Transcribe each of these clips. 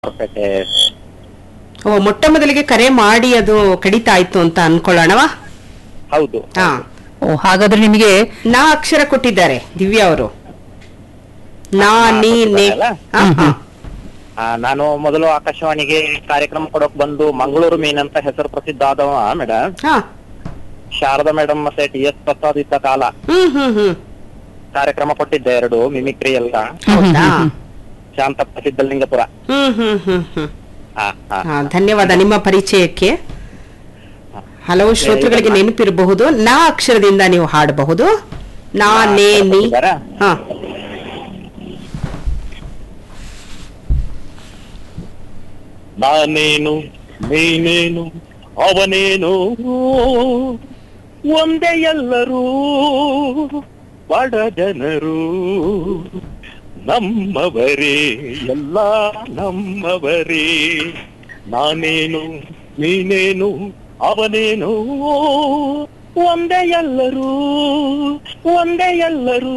ಪೇಟೆ ಓ ಮೊಟ್ಟ ಮೊದಲಿಗೆ ಕರೆ ಮಾಡಿ ಅದು ಕಡಿತ ಆಯ್ತು ಅಂತ ಅನ್ಕೊಳ್ಳೋಣವಾ ಹೌದು ಹಾ ಓ ಹಾಗಾದ್ರೆ ನಿಮಗೆ ನಾ ಅಕ್ಷರ ಕೊಟ್ಟಿದ್ದಾರೆ ದಿವ್ಯಾ ಅವರು ನಾ ನೀ ನೇ ಅಲ್ಲ? ಹಾ, ಹಾ. ಆ, ನಾನು ಮೊದಲು ಆಕಾಶವಾಣಿಗೆ ಕಾರ್ಯಕ್ರಮ ಕೊಡೋಕ್ ಬಂದು ಮಂಗಳೂರು ಮೀನ್ ಅಂತ ಹೆಸರು ಪ್ರಸಿದ್ಧ ಆದವ ಮೇಡಮ್ ಹಾ ಶಾರದಾ ಮೇಡಮ್ ಮತ್ತೆ ಟಿ ಎಸ್ ಪ್ರಸಾದ್ ಇದ್ದ ಕಾಲ ಹ್ಮ್ ಹ್ಮ್ ಹ್ಮ್ ಕಾರ್ಯಕ್ರಮ ಕೊಟ್ಟಿದ್ದೆ ಎರಡು ಮಿಮಿಕ್ರಿ ಎಲ್ಲ ಹೌದಾ ಶಾಂತಪ್ಪ ಸಿದ್ದಲಿಂಗಪುರ ಹ್ಮ್ ಹ್ಮ್ ಹ್ಮ್ ಹ್ಮ್ ಹಾ ಹಾ ಹಾ, ಧನ್ಯವಾದ ನಿಮ್ಮ ಪರಿಚಯಕ್ಕೆ ಹಲವು ಶ್ರೋತೃಗಳಿಗೆ ನೆನಪಿರಬಹುದು ನಾ ಅಕ್ಷರದಿಂದ ನೀವು ಹಾಡಬಹುದು ನಾ ನೇ ನೀ ಕೊಟ್ಟಿದ್ದಾರಾ? ಹಾ ನಾನೇನು ನೀನೇನು ಅವನೇನು ಒಂದೇ ಎಲ್ಲರೂ ಬಡ ಜನರು ನಮ್ಮವರೇ ಎಲ್ಲ ನಮ್ಮವರೇ ನಾನೇನು ನೀನೇನು ಅವನೇನು ಒಂದೇ ಎಲ್ಲರೂ ಒಂದೇ ಎಲ್ಲರೂ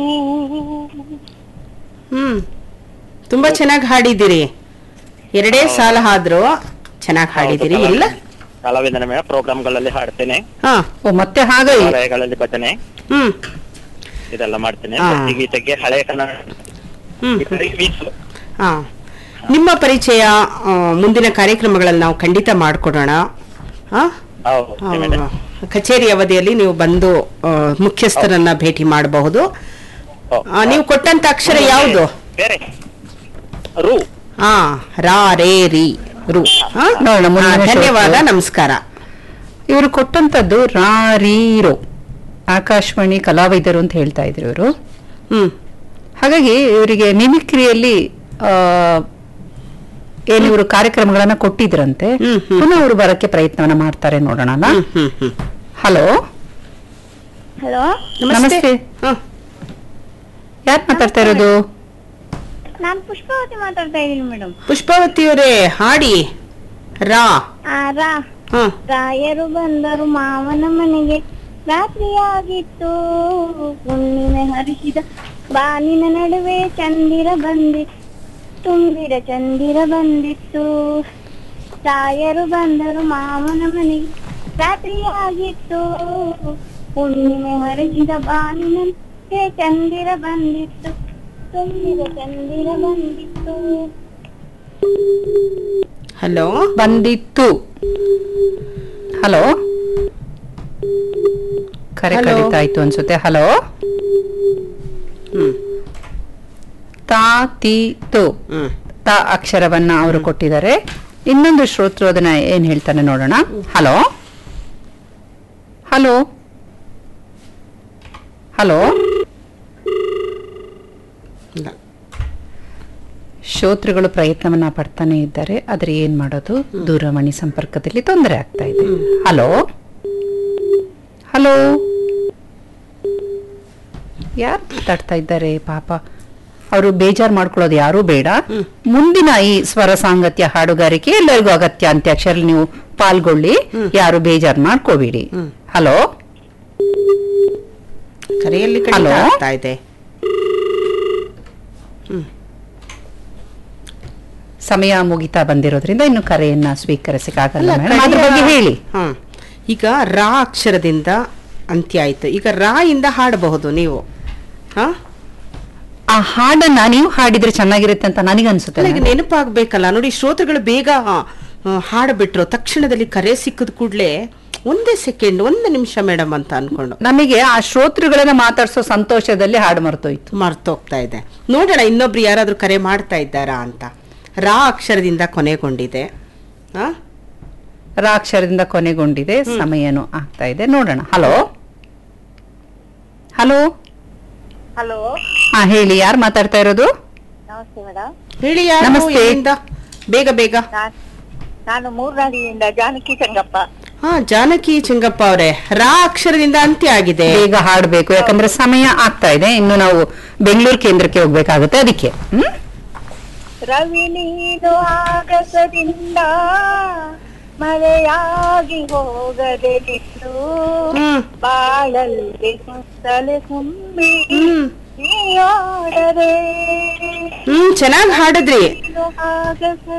ಹ್ಮ್ ತುಂಬಾ ಚೆನ್ನಾಗಿ ಹಾಡಿದ್ದೀರಿ ಎರಡೇ ಸಾಲ ಹಾದ್ರು ಚೆನ್ನಾಗಿ ಹಾಡಿದ್ದೀರಿ ಇಲ್ಲ ಕಲಾವಿದನ ಮೇಲೆ ಪ್ರೋಗ್ರಾಮ್ಗಳಲ್ಲಿ ಹಾಡ್ತೇನೆ ಹಾ ಓ ಮತ್ತೆ ಹಾಗೆ ಆಲಯಗಳಲ್ಲಿ ಭಜನೆ ಹ್ಮ್ ಇದೆಲ್ಲ ಮಾಡ್ತೇನೆ ಹಾ. ಭಕ್ತಿ ಗೀತೆಗೆ ಹಳೆ ಕನ್ನಡ ಹ್ಮ್ ಗೀತೆಗೆ ಮೀಸಲು. ಹಾ ನಿಮ್ಮ ಪರಿಚಯ ಆ, ಮುಂದಿನ ಕಾರ್ಯಕ್ರಮಗಳಲ್ಲಿ ನಾವು ಖಂಡಿತ ಮಾಡಿಕೊಡೋಣ ಹಾ ಹೌದು ಆ, ಮೇಡಮ್. ಕಚೇರಿ ಅವಧಿಯಲ್ಲಿ ನೀವು ಬಂದು ಆ, ಮುಖ್ಯಸ್ಥರನ್ನ ಭೇಟಿ ಮಾಡಬಹುದು ಹೌದು. ಆ, ನೀವು ಕೊಟ್ಟಂತ ಅಕ್ಷರ ಯಾವುದು ಬೇರೆ ರು ಹಾ ರಾ ರೇ ರಿ ರು ಹಾ? ನೋಡೋಣ, ಮುಂದಿನ ಹಾ, ಧನ್ಯವಾದ ಶ್ರೋತೃ. ನಮಸ್ಕಾರ ಇವರು ಕೊಟ್ಟಂತದ್ದು ರಾರೀರೋ ಆಕಾಶವಾಣಿ ಕಲಾವಿದರು ಅಂತ ಹೇಳ್ತಾ ಇದ್ರು ಇವರು ಹ್ಮ್ ಹಾಗಾಗಿ ಇವರಿಗೆ ಮಿಮಿಕ್ರಿಯಲ್ಲಿ ಆ, ಏನು ಇವರು ಕಾರ್ಯಕ್ರಮಗಳನ್ನ ಕೊಟ್ಟಿದ್ರಂತೆ ಹ್ಮ್, ಹ್ಮ್. ಪುನಃ ಅವರು ಬರಕ್ಕೆ ಪ್ರಯತ್ನವನ್ನ ಮಾಡ್ತಾರೆ ನೋಡೋಣ ಹ್ಮ್ ಹ್ಮ್ ಹ್ಮ್ ಹಲೋ ಹಲೋ ನಮಸ್ತೆ. ಹಾ. ಯಾರು ಮಾತಾಡ್ತಾ ಇರೋದು ನಾನು ಪುಷ್ಪಾವತಿ ಮಾತಾಡ್ತಾ ಇದ್ದೀನಿ ಮೇಡಮ್ ಪುಷ್ಪಾವತಿಯವರೇ ಹಾಡಿ ರಾ ರಾ ಹಾ ರಾಯರು ಬಂದರು ಮಾವನ ಮನೆಗೆ ರಾತ್ರಿಯಾಗಿತ್ತು ಹುಣ್ಣಿಮೆ ಹರಿಸಿದ ಬಾನಿನ ನಡುವೆ ಚಂದಿರ ಬಂದಿತ್ತು ತುಂಬಿರ ಚಂದಿರ ಬಂದಿತ್ತು ರಾಯರು ಬಂದರು ಮಾವನ ಮನೆಗೆ ರಾತ್ರಿಯಾಗಿತ್ತು ಹುಣ್ಣಿಮೆ ಹರಿಸಿದ ಬಾನಿನ ನಡುವೆ ಚಂದಿರ ಬಂದಿತ್ತು ತುಂಬಿರ ಚಂದಿರ ಬಂದಿತ್ತು ಹಲೋ ಬಂದಿತ್ತು ಹಲೋ ಕರೆ Hello. ಕಡಿತಾಯ್ತು ಅನ್ಸುತ್ತೆ ಹಲೋ ಹ್ಮ್ ತಾ ತಿ ತು ಹ್ಮ್ ತ ಅಕ್ಷರವನ್ನ ಅವರು ಕೊಟ್ಟಿದ್ದಾರೆ ಇನ್ನೊಂದು ಶ್ರೋತೃ ಅದನ್ನ ಏನ್ ಹೇಳ್ತಾನೆ ನೋಡೋಣ ಹಲೋ ಹಲೋ ಹಲೋ ಇಲ್ಲ ಶ್ರೋತೃಗಳು ಪ್ರಯತ್ನವನ್ನ ಪಡ್ತಾನೆ ಇದ್ದಾರೆ ಆದ್ರೆ ಏನ್ ಮಾಡೋದು ದೂರವಾಣಿ ಸಂಪರ್ಕದಲ್ಲಿ ತೊಂದರೆ ಆಗ್ತಾ ಇದೆ ಹಲೋ ಹಲೋ ಯಾರು ಮಾತಾಡ್ತಾ ಇದ್ದಾರೆ ಪಾಪ ಅವರು ಬೇಜಾರ್ ಮಾಡ್ಕೊಳ್ಳೋದು ಯಾರೂ ಬೇಡ ಮುಂದಿನ ಈ ಸ್ವರ ಸಾಂಗತ್ಯ ಹಾಡುಗಾರಿಕೆ ಎಲ್ಲರಿಗೂ ಅಗತ್ಯ ಅಂತ್ಯಾಕ್ಷರ ನೀವು ಪಾಲ್ಗೊಳ್ಳಿ ಯಾರು ಬೇಜಾರ್ ಮಾಡ್ಕೋಬೇಡಿ ಹಲೋ ಕರೆಯಲ್ಲಿ ಕಡಿತ Hello? ಆಗ್ತಾ ಇದೆ ಸಮಯ ಮುಗಿತಾ ಬಂದಿರೋದ್ರಿಂದ ಇನ್ನು ಕರೆಯನ್ನ ಸ್ವೀಕರಿಸಕ್ಕಾಗಲ್ಲ ಅಲ್ಲ, ಮೇಡಮ್ ಅದ್ರ ಬಗ್ಗೆ ಕಡೆಯ- ಹೇಳಿ ಹಾ. ಈಗ ರಾ ಅಕ್ಷರದಿಂದ ಅಂತ್ಯ ಆಯ್ತು ಈಗ ರಾ ಇಂದ ಹಾಡಬಹುದು ನೀವು ಹಾ ಆ ಹಾಡನ್ನ ನೀವು ಹಾಡಿದ್ರೆ ಚೆನ್ನಾಗಿರುತ್ತೆ ಅಂತ ನನಗನ್ಸುತ್ತೆ ಅಲ್ಲ, ಈಗ ನೆನಪಾಗ್ಬೇಕಲ್ಲ ನೋಡಿ ಶ್ರೋತೃಗಳು ಬೇಗ ಆ, ಹಾಡ್ಬಿಟ್ರು ತಕ್ಷಣದಲ್ಲಿ ಕರೆ ಸಿಕ್ಕದ ಕೂಡ್ಲೆ ಒಂದೇ ಸೆಕೆಂಡ್ ಒಂದು ನಿಮಿಷ ಮೇಡಮ್ ಅಂತ ಅನ್ಕೊಂಡು ನಮಗೆ ಆ ಶ್ರೋತೃಗಳನ್ನ ಮಾತಾಡ್ಸೋ ಸಂತೋಷದಲ್ಲಿ ಹಾಡು ಮರ್ತೋಯ್ತು ಮರ್ತೋಗ್ತಾ ಇದೆ ನೋಡೋಣ ಇನ್ನೊಬ್ರು ಯಾರಾದ್ರೂ ಕರೆ ಮಾಡ್ತಾ ಇದ್ದಾರಾ ಅಂತ ರಾ ಅಕ್ಷರದಿಂದ ಕೊನೆಗೊಂಡಿದೆ ಹಾ ರಾ ಅಕ್ಷರದಿಂದ ಕೊನೆಗೊಂಡಿದೆ ಸಮಯನೂ ಆಗ್ತಾ ಇದೆ ನೋಡೋಣ ಹಲೋ ಹಲೋ ಹಲೋ ಹಾ ಹೇಳಿ ಯಾರು ಮಾತಾಡ್ತಾ ಇರೋದು ನಮಸ್ತೆ ಮೇಡಮ್ ಹೇಳಿ ಯಾರು ನಮಸ್ತೆ. ಎಲ್ಲಿಂದ? ಬೇಗ ಬೇಗ ನಾನು ಮೂರ್ನಾಡಿಯಿಂದ ಜಾನಕಿ ಸಂಗಪ್ಪ ಹಾ ಜಾನಕಿ ಚಿಂಗಪ್ಪ ಅವರೇ ರಾ ಅಕ್ಷರದಿಂದ ಅಂತ್ಯ ಆಗಿದೆ ಬೇಗ ಹಾಡ್ಬೇಕು ಯಾಕಂದ್ರೆ ಸಮಯ ಆಗ್ತಾ ಇದೆ ಇನ್ನು ನಾವು ಬೆಂಗಳೂರು ಕೇಂದ್ರಕ್ಕೆ ಹೋಗ್ಬೇಕಾಗುತ್ತೆ ಅದಕ್ಕೆ ಹ್ಮ್ ರವಿ ನೀನು ಆಗಸದಿಂದ ಮಳೆಯಾಗಿ ಹೋಗದೆ ಬಿಟ್ಟು ಹ್ಮ್ ಬಾಳಲ್ಲಿ ಸುತ್ತಲೆ ತುಂಬಿ ಹ್ಮ್ ನೀಯಾಡದೆ ಹ್ಮ್ ಚೆನ್ನಾಗ್ ಹಾಡಿದ್ರಿ ಆಗಸ